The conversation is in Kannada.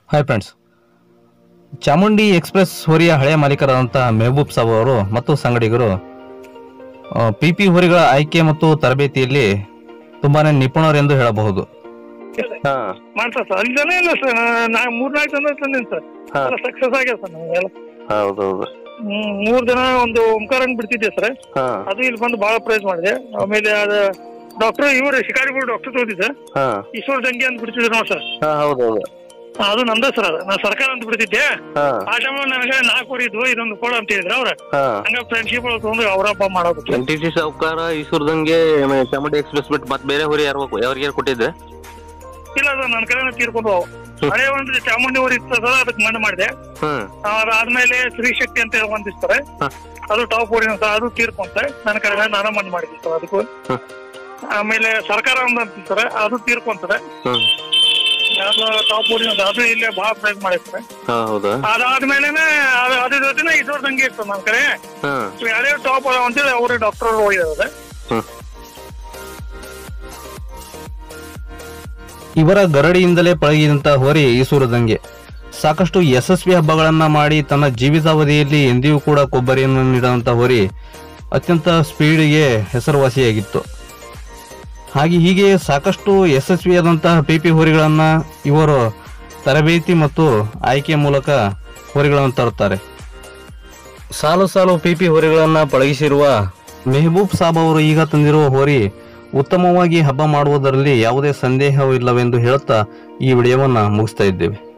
ಹಾಯ್ ಫ್ರೆಂಡ್ಸ್ ಚಾಮುಂಡಿ ಎಕ್ಸ್ಪ್ರೆಸ್ ಹೋರಿಯ ಹಳೆಯ ಮಾಲೀಕರಾದಂತಹ ಮೆಹಬೂಬ್ ಸಾಬ್ ಅವರು ಮತ್ತು ಸಂಗಡಿಗರು ಪಿ ಪಿ ಹೋರಿಗಳ ಆಯ್ಕೆ ಮತ್ತು ತರಬೇತಿಯಲ್ಲಿ ತುಂಬಾನೇ ನಿಪುಣರೆಂದು ಹೇಳಬಹುದು ಹಾ ಮಾಡ್ತಾ ಸರ್ ಅಲ್ಲಿ ಜನ ಇಲ್ಲ ಸರ್ ನಾ ಮೂರ್ನಾಲ್ಕು ಜನ ತಂದೀನಿ ಸರ್ ಹಾ. ಎಲ್ಲ ಸಕ್ಸಸ್ ಆಗ್ಯಾವ ಸರ್ ನಾವೆಲ್ಲ ಹೌದೌದು ಹ್ಮ್ ಮೂರ್ ಜನ ಒಂದು ಓಂಕಾರನ್ ಬಿಡ್ತಿದ್ದೆ ಸರ್ ಹಾ ಅದು ಇಲ್ಲಿ ಬಂದು ಬಹಳ ಪ್ರೈಸ್ ಮಾಡಿದೆ ಆಮೇಲೆ ಅದ ಡಾಕ್ಟರ್ ಇವರು ಶಿಕಾರಿಗಳು ಡಾಕ್ಟರ್ ತೋದಿದ್ದೆ ಹಾ ಈಶ್ವರ ದಂಗೆ ಅಂತ ಬಿಡ್ತಿದ್ರು ನೋಡಿ ಸರ್ ಹಾ ಹೌದೌದು ಅದು ನಂದ ಸರ್ ಅದು ನಾ ಸರ್ಕಾರ ಅಂತ ಬಿಡ್ತಿದ್ದೆ ಹಾ ಆ ಟೈಮ್ ನನಗೆ ನಾಲ್ಕು ಇದ್ವು ಇದೊಂದು ಕೊಡ ಅಂತ ಹೇಳಿದ್ರು ಅವ್ರ ಹಾ ಹಂಗ ಫ್ರೆಂಡ್ಶಿಪ್ ತಗೊಂಡು ಅವ್ರ ಹಬ್ಬ ಮಾಡೋದು ಎನ್ ಟಿ ಸಿ ಸಾವುಕಾರ ಈಶ್ವರದಂಗೆ ಆಮೇಲೆ ಚಾಮುಂಡಿ ಎಕ್ಸ್ಪ್ರೆಸ್ ಬಿಟ್ಟು ಮತ್ತೆ ಬೇರೆ ಹೊರಿ ಯಾರು ಯಾರಿಗೆ ಕೊಟ್ಟಿದ್ರೆ ಇಲ್ಲ ಅದು ನನ್ನ ಕಡೆ ತೀರ್ಕೊಂಡು ಅವು ಹಳೆ ಒಂದು ಚಾಮುಂಡಿ ಊರು ಇತ್ತು ಸರ್ ಅದಕ್ಕೆ ಮಣ್ಣು ಮಾಡಿದೆ ಹ್ಮ್ ಅದಾದ್ಮೇಲೆ ಸ್ತ್ರೀ ಶಕ್ತಿ ಅಂತ ಹೇಳಿ ಒಂದಿಸ್ತಾರೆ ಹ. ಅದು ಟಾಪ್ ಓಡಿನ ಅಂತ ಅದು ತೀರ್ಕೊಂತೆ ನನ್ನ ಕಡೆ ನಾನು ಮಣ್ಣು ಮಾಡಿದ್ದೆ ಸರ್ ಅದಕ್ಕೂ ಹ. ಆಮೇಲೆ ಸರ್ಕಾರ ಒಂದು ಅಂತಾರೆ ಅದು ತೀರ್ಕೊಂತದೆ ಹ್ಮ್ ಅದು ಟಾಪ್ ಓಡಿನ ಅದು ಇಲ್ಲೇ ಬಹಳ ಪ್ರೈಸ್ ಮಾಡಿರ್ತಾರೆ ಹಾ ಹೌದಾ ಅದಾದ್ಮೇಲೆ ಅದ್ರ ಜೊತೆನೆ ಇದ್ರ ತಂಗಿ ಇತ್ತು ನನ್ನ ಕಡೆ ಹಾ ಹಳೆ ಟಾಪ್ ಅದಾವ ಅಂತೇಳಿ ಅವ್ರ ಡಾಕ್ಟರ್ ಹೋಗಿದ್ದಾರೆ ಹ್ಮ್ ಇವರ ಗರಡಿಯಿಂದಲೇ ಪಳಗಿದಂತ ಹೋರಿ ಈಸೂರದಂಗೆ ಸಾಕಷ್ಟು ಯಶಸ್ವಿ ಹಬ್ಬಗಳನ್ನ ಮಾಡಿ ತನ್ನ ಜೀವಿತಾವಧಿಯಲ್ಲಿ ಎಂದಿಗೂ ಕೂಡ ಕೊಬ್ಬರಿಯನ್ನು ನೀಡುವಂತ ಹೋರಿ ಅತ್ಯಂತ ಸ್ಪೀಡ್ಗೆ ಹೆಸರುವಾಸಿಯಾಗಿತ್ತು ಹಾಗೆ ಹೀಗೆ ಸಾಕಷ್ಟು ಯಶಸ್ವಿಯಾದಂತಹ ಪಿ ಪಿ ಹೋರಿಗಳನ್ನ ಇವರು ತರಬೇತಿ ಮತ್ತು ಆಯ್ಕೆ ಮೂಲಕ ಹೋರಿಗಳನ್ನು ತರುತ್ತಾರೆ ಸಾಲು ಸಾಲು ಪಿ ಪಿ ಹೋರಿಗಳನ್ನ ಪಳಗಿಸಿರುವ ಮೆಹಬೂಬ್ ಸಾಬ್ ಅವರು ಈಗ ತಂದಿರುವ ಹೋರಿ ಉತ್ತಮವಾಗಿ ಹಬ್ಬ ಮಾಡುವುದರಲ್ಲಿ ಯಾವುದೇ ಸಂದೇಹವಿಲ್ಲವೆಂದು ಹೇಳುತ್ತಾ ಈ ವಿಡಿಯೋವನ್ನ ಮುಗಿಸ್ತಾ ಇದ್ದೇವೆ